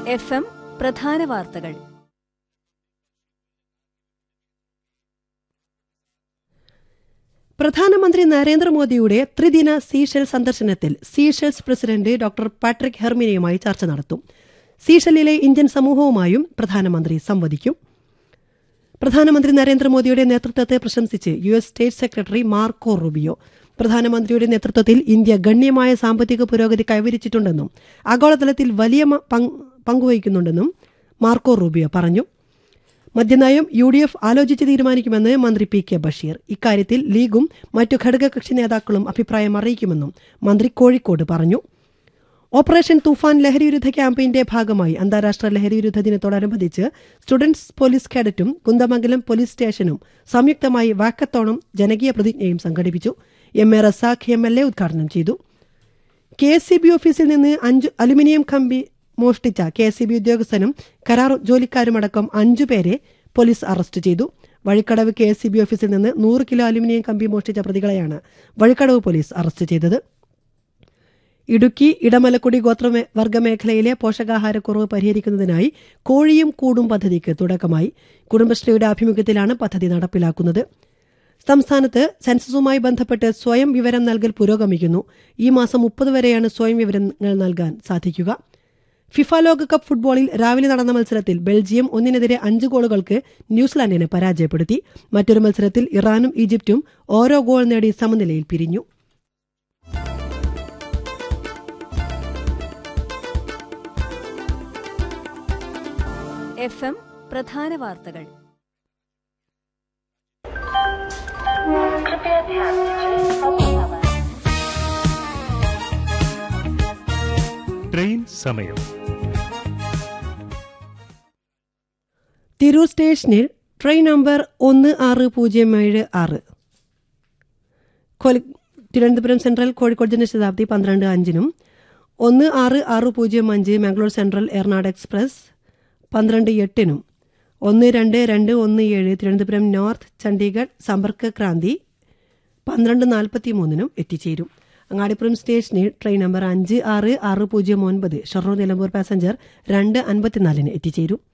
F M പ്രധാന വാർത്തകൾ പ്രധാനമന്ത്രി നരേന്ദ്രമോദിയുടെ ത്രിദിന സീഷെൽ സന്ദർശനത്തിൽ സീഷെൽസ് പ്രസിഡന്റ് ഡോക്ടർ പാട്രിക് ഹെർമിനിയുമായി ചർച്ച നടത്തും സീഷെല്ലിലെ ഇന്ത്യൻ സമൂഹവുമായും പ്രധാനമന്ത്രി സംവദിക്കും പ്രധാനമന്ത്രി നരേന്ദ്രമോദിയുടെ നേതൃത്വത്തെ പ്രശംസിച്ച് U S state secretary Marco Rubio പ്രധാനമന്ത്രിയുടെ നേതൃത്വത്തിൽ ഇന്ത്യ ഗണ്യമായ സാമ്പത്തിക പുരോഗതി കൈവരിച്ചിട്ടുണ്ടെന്നും ആഗോളതലത്തിൽ വലിയ മ- പങ്ക് പങ്കുവഹിക്കുന്നുണ്ടെന്നും മാർക്കോ റൂബിയോ പറഞ്ഞു മദ്യനയം യു ഡി എഫ് ആലോചിച്ച് തീരുമാനിക്കുമെന്ന് മന്ത്രി പി കെ ബഷീർ ഇക്കാര്യത്തിൽ ലീഗും മറ്റു ഘടകകക്ഷി നേതാക്കളും അഭിപ്രായം അറിയിക്കുമെന്നും മന്ത്രി കോഴിക്കോട് പറഞ്ഞു ഓപ്പറേഷൻ തൂഫാൻ ലഹരിവിരുദ്ധ ക്യാമ്പയിന്റെ ഭാഗമായി അന്താരാഷ്ട്ര ലഹരിവിരുദ്ധ ദിനത്തോടനുബന്ധിച്ച് സ്റ്റുഡൻസ് പോലീസ് കേഡറ്റും കുന്ദമംഗലം പോലീസ് സ്റ്റേഷനും സംയുക്തമായി വാക്കത്തോണും ജനകീയ പ്രതിജ്ഞയും സംഘടിപ്പിച്ചു M A Razak M L A ഉദ്ഘാടനം ചെയ്തു കെ എസ് സി ബി ഓഫീസിൽ നിന്ന് അഞ്ച് അലുമിനിയം കമ്പി മോഷ്ടിച്ച കെ എസ് സി ബി ഉദ്യോഗസ്ഥനും കരാർ ജോലിക്കാരുമടക്കം അഞ്ചു പേരെ പോലീസ് അറസ്റ്റ് ചെയ്തു Vazhikkadavu K S C B ഓഫീസിൽ നിന്ന് നൂറ് കിലോ അലുമിനിയം കമ്പി മോഷ്ടിച്ച പ്രതികളെയാണ് വഴിക്കടവ് പോലീസ് അറസ്റ്റ് ചെയ്തത് ഇടുക്കി ഇടമലക്കുടി ഗോത്രമേ വർഗമേഖലയിലെ പോഷകാഹാരക്കുറവ് പരിഹരിക്കുന്നതിനായി കോഴിയും കൂടും പദ്ധതിക്ക് തുടക്കമായി കുടുംബശ്രീയുടെ ആഭിമുഖ്യത്തിലാണ് പദ്ധതി നടപ്പിലാക്കുന്നത് സംസ്ഥാനത്ത് സെൻസസുമായി ബന്ധപ്പെട്ട് സ്വയം വിവരം നൽകൽ പുരോഗമിക്കുന്നു ഈ മാസം മുപ്പത് വരെയാണ് സ്വയം വിവരങ്ങൾ നൽകാൻ സാധിക്കുക ഫിഫ ലോകകപ്പ് ഫുട്ബോളിൽ രാവിലെ നടന്ന മത്സരത്തിൽ ബെൽജിയം ഒന്നിനെതിരെ അഞ്ച് ഗോളുകൾക്ക് ന്യൂസിലാൻഡിനെ പരാജയപ്പെടുത്തി മറ്റൊരു മത്സരത്തിൽ ഇറാനും ഈജിപ്തും ഓരോ ഗോൾ നേടി സമനിലയിൽ പിരിഞ്ഞു എഫ് എം പ്രധാന വാർത്തകൾ ട്രെയിൻ സമയം തിരൂർ സ്റ്റേഷനിൽ ട്രെയിൻ നമ്പർ ഒന്ന് ആറ് പൂജ്യം ഏഴ് ആറ് കൊല- തിരുവനന്തപുരം സെൻട്രൽ കോഴിക്കോട് ജനശതാബ്ദി പന്ത്രണ്ട് അഞ്ചിനും ഒന്ന് ആറ് ആറ് പൂജ്യം അഞ്ച് മാംഗ്ലൂർ സെൻട്രൽ എറണാട് എക്സ്പ്രസ് പന്ത്രണ്ട് എട്ടിനും ഒന്ന് രണ്ട് രണ്ട് ഒന്ന് ഏഴ് തിരുവനന്തപുരം നോർത്ത് ചണ്ഡീഗഡ് സമ്പർക്ക് ക്രാന്തി പന്ത്രണ്ട് നാൽപ്പത്തി മൂന്നിനും എത്തിച്ചേരും അങ്ങാടിപ്പുറം സ്റ്റേഷനിൽ ട്രെയിൻ നമ്പർ അഞ്ച് ആറ് ആറ് പൂജ്യം ഒൻപത് ഷൊർണൂർ നിലമ്പൂർ പാസഞ്ചർ രണ്ട് അൻപത്തിനാലിന് എത്തിച്ചേരും